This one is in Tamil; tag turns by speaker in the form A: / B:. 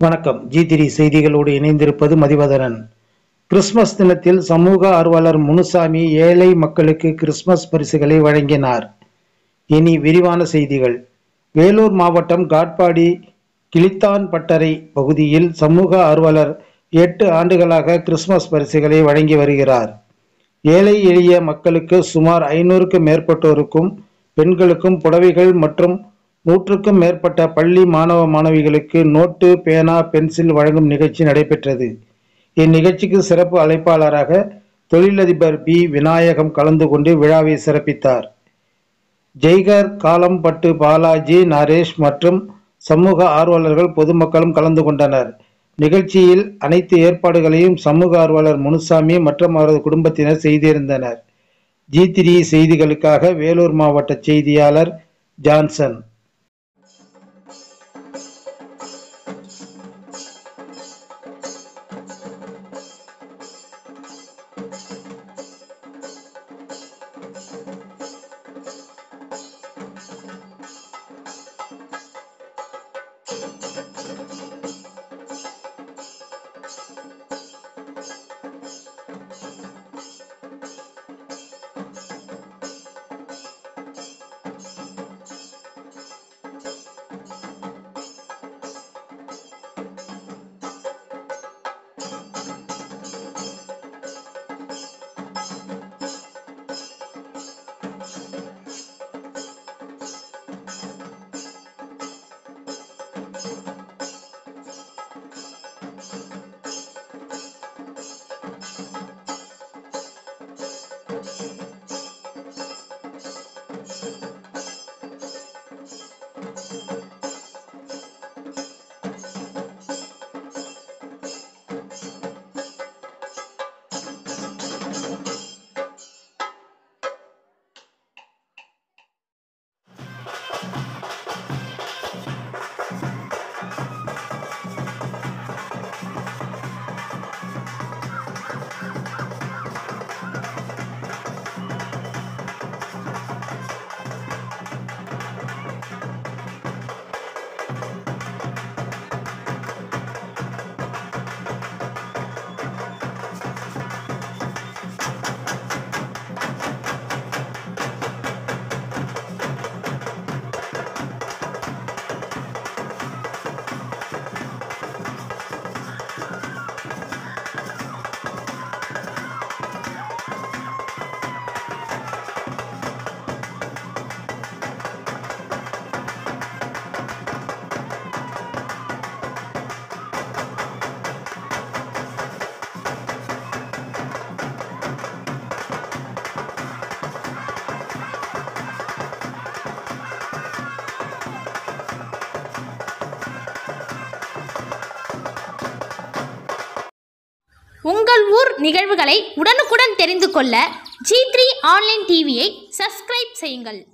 A: வணக்கம் ஜி திரி செய்திகளோடு இணைந்திருப்பது மதிவதனன் கிறிஸ்மஸ் தினத்தில் சமூக ஆர்வலர் முனுசாமி ஏழை மக்களுக்கு கிறிஸ்மஸ் பரிசுகளை வழங்கினார் இனி விரிவான செய்திகள் வேலூர் மாவட்டம் காட்பாடி கிளித்தான் பட்டறை பகுதியில் சமூக ஆர்வலர் எட்டு ஆண்டுகளாக கிறிஸ்மஸ் பரிசுகளை வழங்கி வருகிறார் ஏழை எளிய மக்களுக்கு சுமார் ஐநூறுக்கும் மேற்பட்டோருக்கும் பெண்களுக்கும் புடவைகள் மற்றும் நூற்றுக்கும் மேற்பட்ட பள்ளி மாணவ மாணவிகளுக்கு நோட்டு பேனா பென்சில் வழங்கும் நிகழ்ச்சி நடைபெற்றது இந்நிகழ்ச்சிக்கு சிறப்பு அழைப்பாளராக தொழிலதிபர் பி விநாயகம் கலந்து கொண்டு விழாவை சிறப்பித்தார் ஜெய்கர் காலம்பட்டு பாலாஜி நரேஷ் மற்றும் சமூக ஆர்வலர்கள் பொதுமக்களும் கலந்து கொண்டனர் நிகழ்ச்சியில் அனைத்து ஏற்பாடுகளையும் சமூக ஆர்வலர் முனுசாமி மற்றும் அவரது குடும்பத்தினர் செய்திருந்தனர் ஜி த்ரீ செய்திகளுக்காக வேலூர் மாவட்ட செய்தியாளர் ஜான்சன்
B: உங்கள் ஊர் நிகழ்வுகளை உடனுக்குடன் தெரிந்து கொள்ள ஜி த்ரீ ஆன்லைன் டிவியை சப்ஸ்கிரைப் செய்யுங்கள்